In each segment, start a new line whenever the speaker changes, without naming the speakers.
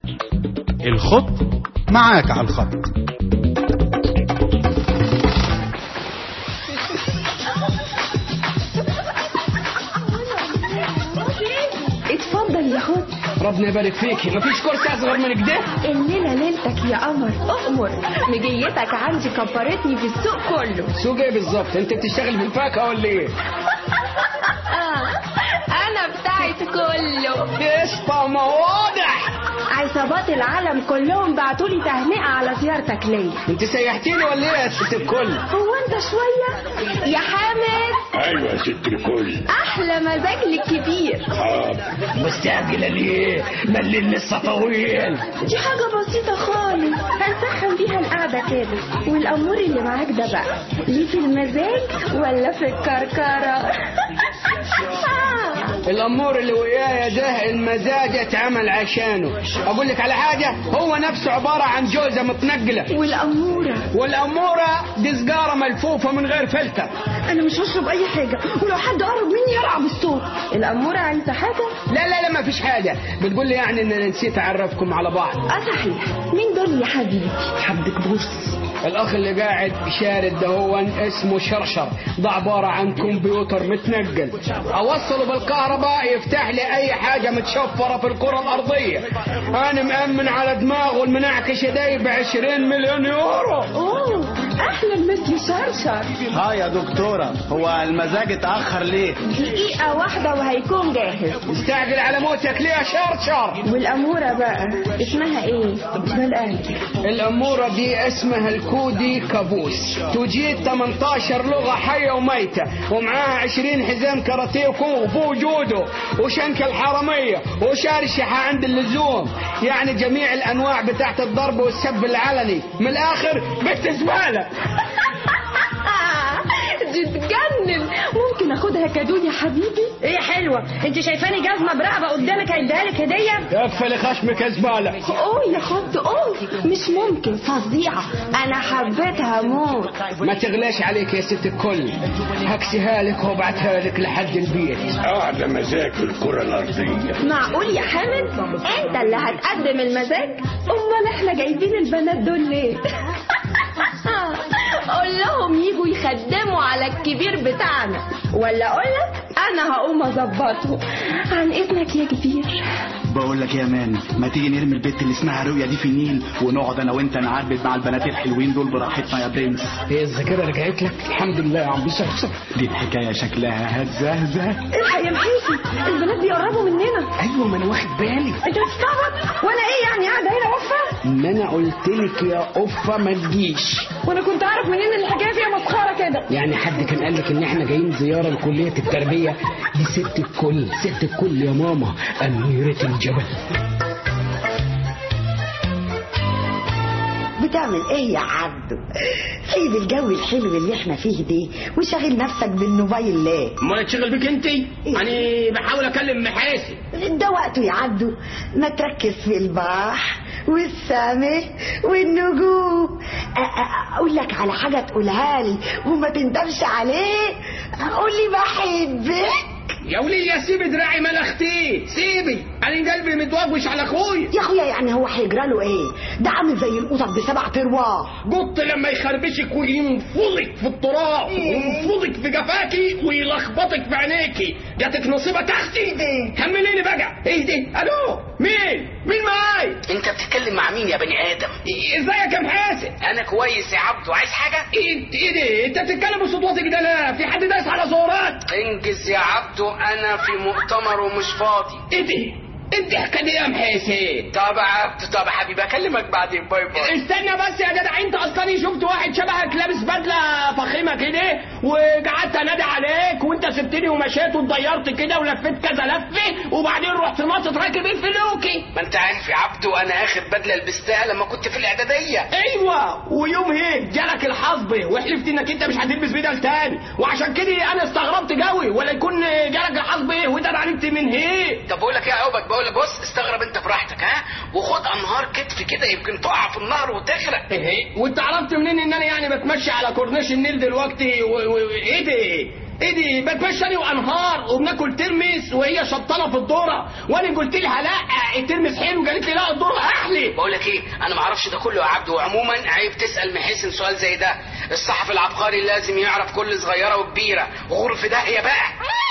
الخط معاك على الخط
اتفضل يا خد
ربنا يبارك فيكي مفيش كرسي اصغر من كده
الليلة ليلتك يا قمر أؤمر مجيتك عندي كبرتني في السوق كله
سوق ايه بالظبط انت بتشتغل في الفاكهه ولا ايه
آه أنا بتاعت كله
قشطه ما واضح
عصابات العالم كلهم بعتولي تهنئة على زيارتك ليا
انت سيحتيني ولا ايه يا ست الكل
هو انت شوية يا حامد
ايوه يا ست الكل
أحلى مزاج للكبير
حاضر
مستعجله ليه ما الليل لسه طويل
دي حاجة بسيطة خالص هنسخن بيها القعدة كده والأمور اللي معاك ده بقى ليه في المزاج ولا في الكركرة
الامور اللي ويايا ده المزاج اتعمل عشانه اقول لك على حاجه هو نفسه عباره عن جوزه متنقله
والأمورة
والاموره دي سجاره ملفوفه من غير فلتر
أنا مش هشرب أي حاجة ولو حد قرب مني هرعب الصوت الأمورة عايزة حاجة؟
لا لا لا ما فيش حاجه بتقول لي يعني ان انا نسيت اعرفكم على بعض
اه صحيح مين دول يا حبيبي
حبك بص الاخ اللي قاعد شارد ده هو اسمه شرشر ده عباره عن كمبيوتر متنقل اوصله بالكهرباء يفتح لي اي حاجه متشفره في الكره الارضيه انا مامن على دماغه المنعكشه دي ب 20 مليون يورو
اوه اهلا مثل شرشر
ها يا دكتورة هو المزاج اتأخر ليه؟
دقيقة واحدة وهيكون جاهز
مستعجل على موتك ليه يا شرشر
والأمورة بقى اسمها ايه؟ بالقلب
الأمورة دي اسمها الكودي كابوس تجيد 18 لغة حية وميتة ومعاها 20 حزام كاراتيه وكونغ فو وجودو وشنك الحرامية وشارشحة عند اللزوم يعني جميع الأنواع بتاعت الضرب والسب العلني من الآخر بنت زبالة
دي تجنن ممكن اخدها كادو يا حبيبي
ايه حلوة انت شايفاني جزمة برقبة قدامك هيديها لك هدية
اقفل خشمك يا زبالة
اوه يا خد اوه مش ممكن فظيعة انا حبيتها موت
ما تغلاش عليك يا ست الكل هكسيها لك وابعتها لك لحد البيت
اعلى مزاج في الكره الارضيه
معقول يا حامد انت اللي هتقدم المزاج امال احنا جايبين البنات دول ليه قول لهم يجوا يخدموا على الكبير بتاعنا ولا اقول لك انا هقوم اظبطه عن اذنك يا كبير
بقول لك يا مان ما تيجي نرمي البت اللي اسمها رؤيا دي في النيل ونقعد انا وانت نعربد مع البنات الحلوين دول براحتنا يا برنس
هي الذاكرة رجعت لك الحمد لله يا عم بيصفصف
دي الحكاية شكلها هزهزه
الحق يا محيسي البنات بيقربوا مننا
ايوه ما انا واخد بالي
انت بتستعبط وانا ايه يعني قاعده هنا وفه
ما انا قلت لك يا قفه ما تجيش
وانا كنت اعرف منين ان الحكايه فيها مسخره كده
يعني حد كان قال لك ان احنا جايين زياره لكليه التربيه دي ست الكل ست الكل يا ماما اميره الجبل
بتعمل ايه يا عبدو سيب الجو الحلو اللي احنا فيه دي وشغل نفسك بالموبايل ليه
ما تشغل بك انت يعني بحاول اكلم محاسن
ده وقته يا عبدو ما تركز في البحر والسماء والنجوم أ- أ- اقول لك على حاجه تقولها لي وما تندمش عليه قول لي بحبك
يا وليه سيبي دراعي ملختي سيبي انا قلبي متوغوش على اخويا
يا اخويا يعني هو هيجرى له ايه ده عامل زي القطط بسبع ارواح
قط لما يخربشك وينفضك في التراب وينفضك في جفاكي ويلخبطك في عينيكي جاتك نصيبه تحتي كمليني بقى ايه دي الو مين مين معاي
انت بتتكلم مع مين يا بني ادم
ازيك يا محاسن
انا كويس يا عبدو عايز حاجه
ايه ايه دي انت بتتكلم بصوت واطي كده لا في حد دايس على زورات
انجز يا عبدو انا في مؤتمر ومش فاضي
ايه دي انت حكايه يا محاسن
طب يا عبدو طب يا حبيبي اكلمك بعدين باي باي
استنى بس يا جدع انت اصلا شفت واحد شبهك لابس بدله فخيمه كده وقعدت انادي عليك وانت سبتني ومشيت واتضيرت كده ولفيت كذا لفه وبعدين رحت مصر راكب الفلوكي
ما انت عارف يا عبدو انا اخر بدله لبستها لما كنت في الاعداديه
ايوه ويوم هيك جالك الحظ وحلفت انك انت مش هتلبس بدل تاني وعشان كده انا استغربت قوي ولا يكون جالك الحظ وانت عرفت من هيك
طب بقول لك ايه يا عقبك بقول لك بص استغرب انت براحتك ها وخد انهار كتف كده يمكن تقع في النهر وتغرق
ايه وانت عرفت منين ان انا يعني بتمشي على كورنيش النيل دلوقتي و... و... ايه دي ايه دي بتمشى انا وانهار وبناكل ترمس وهي شطانه في الذره وانا قلت لها لا الترمس حلو قالت لي لا الذره
بقول لك ايه انا ما اعرفش ده كله يا عبده وعموما عيب تسال محسن سؤال زي ده الصحفي العبقري لازم يعرف كل صغيره وكبيره غور في داهيه بقى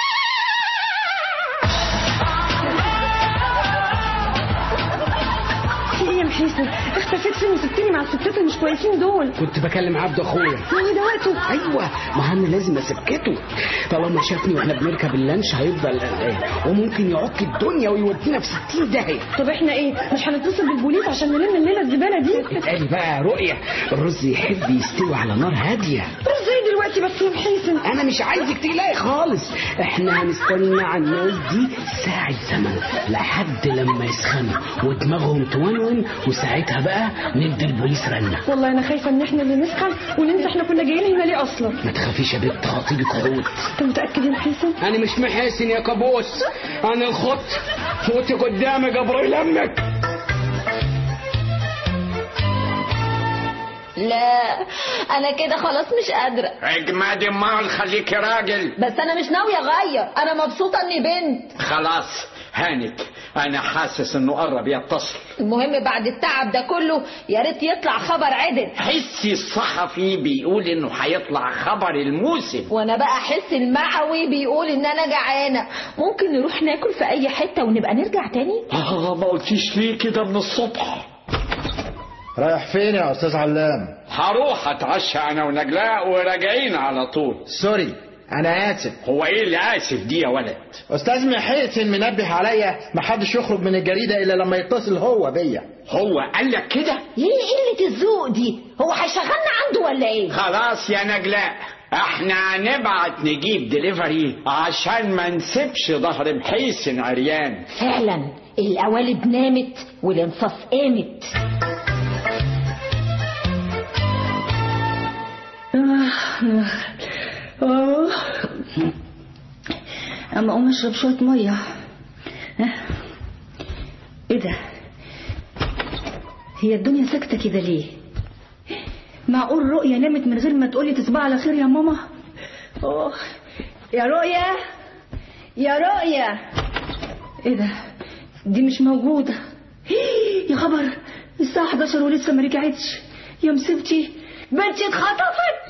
في ايه يا محيسن اختفيت فين وسبتني مع الستات اللي مش كويسين دول
كنت بكلم عبده اخويا
هو ده وقته
ايوه ما انا لازم اسكته طالما شافني واحنا بنركب اللانش هيفضل قلقان وممكن يعك الدنيا ويودينا في 60 داهيه
طب احنا ايه مش هنتصل بالبوليس عشان نلم الليله الزباله دي
اتقالي بقى يا رؤية الرز يحب يستوي على نار هادية
ازاي دلوقتي بس يا محيسن
انا مش عايزك تقلقي خالص احنا هنستنى على الناس دي ساعة زمن لحد لما يسخنوا ودماغهم تونون وساعتها بقى ندي البوليس رنة
والله انا خايفه ان احنا اللي نسخن وننسى احنا كنا جايين هنا ليه اصلا
ما تخافيش يا بنت خطيبك حوت
انت متاكد يا محيسن
انا مش محاسن يا كابوس انا الخط فوتي قدامي جبريل امك
لا انا كده خلاص مش قادره
اجمد امال خليك راجل
بس انا مش ناويه اغير انا مبسوطه اني بنت
خلاص هانك انا حاسس انه قرب يتصل
المهم بعد التعب ده كله يا ريت يطلع خبر عدل
حسي الصحفي بيقول انه هيطلع خبر الموسم
وانا بقى احس المعوي بيقول ان انا جعانه ممكن نروح ناكل في اي حته ونبقى نرجع تاني
اه ما قلتيش ليه كده من الصبح
رايح فين يا استاذ علام
هروح اتعشى انا ونجلاء وراجعين على طول
سوري انا اسف
هو ايه اللي اسف دي يا ولد
استاذ محيسن منبه عليا محدش يخرج من الجريده الا لما يتصل هو بيا
هو قال لك كده
ايه قله الذوق دي هو هيشغلنا عنده ولا ايه
خلاص يا نجلاء احنا هنبعت نجيب دليفري عشان ما نسيبش ظهر محيسن عريان
فعلا القوالب نامت والانصاف قامت
اه اما اقوم اشرب شويه ميه ها؟ ايه ده هي الدنيا ساكته كده ليه معقول رؤية نامت من غير ما تقولي تصبح على خير يا ماما اه يا رؤية يا رؤية ايه ده دي مش موجودة يا خبر الساعة 11 ولسه ما رجعتش يا مصيبتي بنتي اتخطفت